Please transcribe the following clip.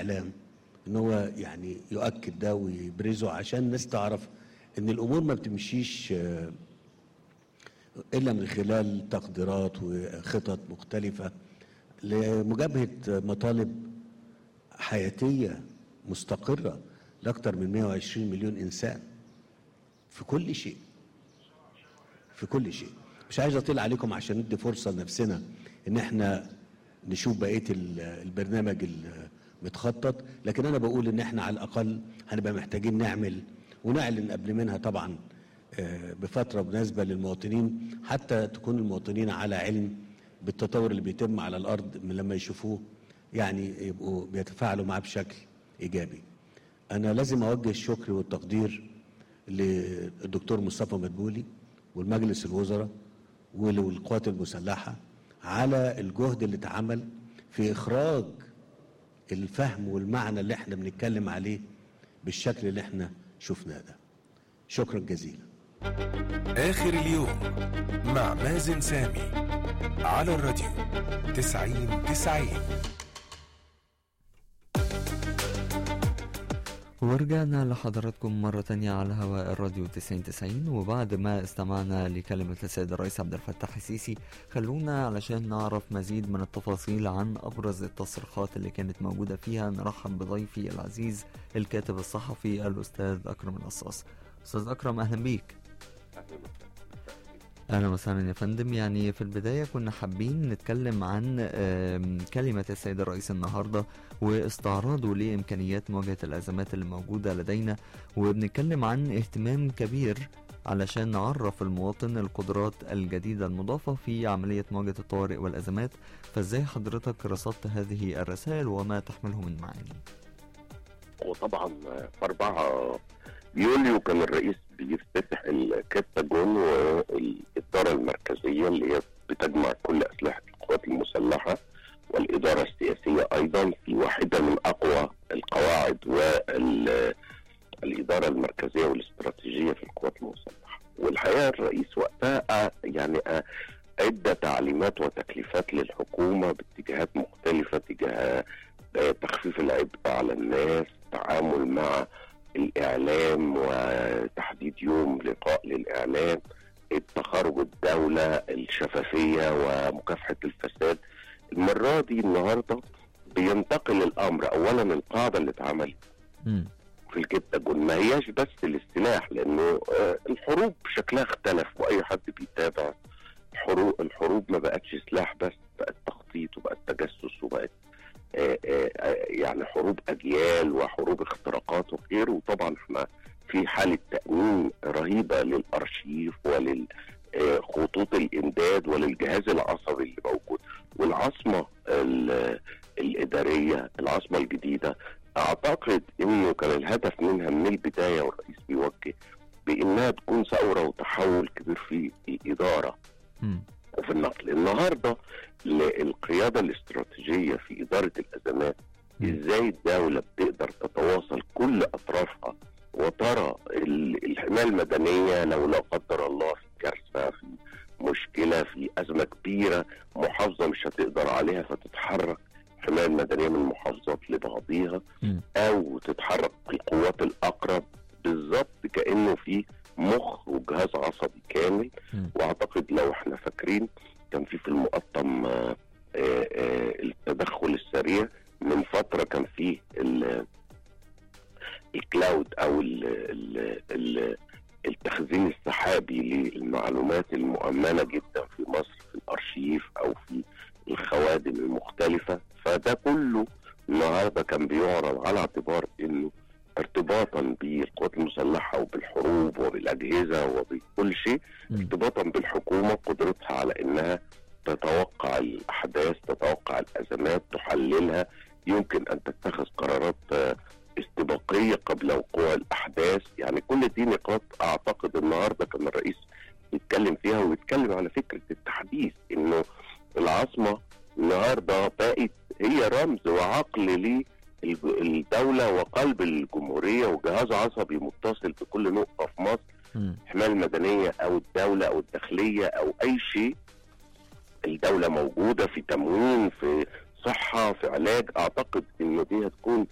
الاعلام ان هو يعني يؤكد ده ويبرزه عشان الناس تعرف ان الامور ما بتمشيش آه، الا من خلال تقديرات وخطط مختلفه لمجابهه مطالب حياتيه مستقره لاكثر من 120 مليون انسان في كل شيء في كل شيء مش عايز اطيل عليكم عشان ندي فرصه لنفسنا ان احنا نشوف بقيه ال- البرنامج المتخطط لكن انا بقول ان احنا على الاقل هنبقى محتاجين نعمل ونعلن قبل منها طبعا آه، بفتره مناسبه للمواطنين حتى تكون المواطنين على علم بالتطور اللي بيتم على الارض من لما يشوفوه يعني يبقوا بيتفاعلوا معاه بشكل ايجابي. انا لازم اوجه الشكر والتقدير للدكتور مصطفى مدبولي والمجلس الوزراء والقوات المسلحه على الجهد اللي اتعمل في اخراج الفهم والمعنى اللي احنا بنتكلم عليه بالشكل اللي احنا شفناه ده. شكرا جزيلا. آخر اليوم مع مازن سامي على الراديو تسعين تسعين ورجعنا لحضراتكم مرة تانية على هواء الراديو 9090 وبعد ما استمعنا لكلمة السيد الرئيس عبد الفتاح السيسي خلونا علشان نعرف مزيد من التفاصيل عن أبرز التصريحات اللي كانت موجودة فيها نرحب بضيفي العزيز الكاتب الصحفي الأستاذ أكرم القصاص أستاذ أكرم أهلا بيك اهلا وسهلا يا فندم يعني في البدايه كنا حابين نتكلم عن آم، كلمه السيد الرئيس النهارده واستعراضه لامكانيات مواجهه الازمات اللي موجوده لدينا وبنتكلم عن اهتمام كبير علشان نعرف المواطن القدرات الجديده المضافه في عمليه مواجهه الطوارئ والازمات فازاي حضرتك رصدت هذه الرسائل وما تحمله من معاني وطبعا في 4 يوليو كان الرئيس بيفتتح الكتاجون والإدارة المركزية اللي هي بتجمع كل أسلحة القوات المسلحة والإدارة السياسية أيضا في واحدة من أقوى القواعد والإدارة المركزية والاستراتيجية في القوات المسلحة والحقيقة الرئيس وقتها يعني ادى تعليمات وتكليفات للحكومه باتجاهات مختلفه تجاه تخفيف العبء على الناس التعامل مع الاعلام وتحديد يوم لقاء للاعلام التخرج الدوله الشفافيه ومكافحه الفساد المره دي النهارده بينتقل الامر اولا القاعده اللي اتعملت مم. في الكتاجون ما هياش بس للسلاح لانه آه، الحروب شكلها اختلف واي حد بيتابع الحروب الحروب ما بقتش سلاح بس بقت تخطيط وبقت تجسس وبقت آه، آه، آه، يعني حروب اجيال وحروب اختراقات وغيره وطبعا احنا في حاله تامين رهيبه للارشيف ولل آه، خطوط الامداد وللجهاز العصبي اللي موجود والعاصمه ال- الاداريه العاصمه الجديده اعتقد انه كان الهدف منها من البدايه والرئيس بيوجه بانها تكون ثوره وتحول كبير في الاداره مم. وفي النقل النهارده ل- القياده الاستراتيجيه في اداره الازمات مم. ازاي الدوله بتقدر تتواصل كل اطرافها وترى ال- الحمايه المدنيه لو لا قدر الله في كارثه في مشكله في ازمه كبيره محافظه مش هتقدر عليها فتتحرك الحمايه المدنيه من محافظات لبعضيها مم. او تتحرك القوات الاقرب بالظبط كانه في مخ وجهاز عصبي كامل مم. واعتقد لو احنا فاكرين كان في في المقطم آه، آه، آه، التدخل السريع من فتره كان فيه ال- الكلاود او ال ال ال التخزين السحابي للمعلومات المؤمنه جدا في مصر في الارشيف او في الخوادم المختلفه فده كله النهارده كان بيعرض على اعتبار انه ارتباطا بالقوات المسلحه وبالحروب وبالاجهزه وبكل شيء مم. ارتباطا بالحكومه قدرتها على انها تتوقع الاحداث تتوقع الازمات تحللها يمكن ان تتخذ قرارات آه، استباقيه قبل وقوع الاحداث يعني كل دي نقاط اعتقد النهارده كان الرئيس بيتكلم فيها وبيتكلم على فكره التحديث انه العاصمه النهارده بقت هي رمز وعقل للدوله وقلب الجمهوريه وجهاز عصبي متصل بكل نقطه في مصر مم. الحمايه المدنيه او الدوله او الداخليه او اي شيء الدوله موجوده في تموين في صحه في علاج اعتقد انه دي هتكون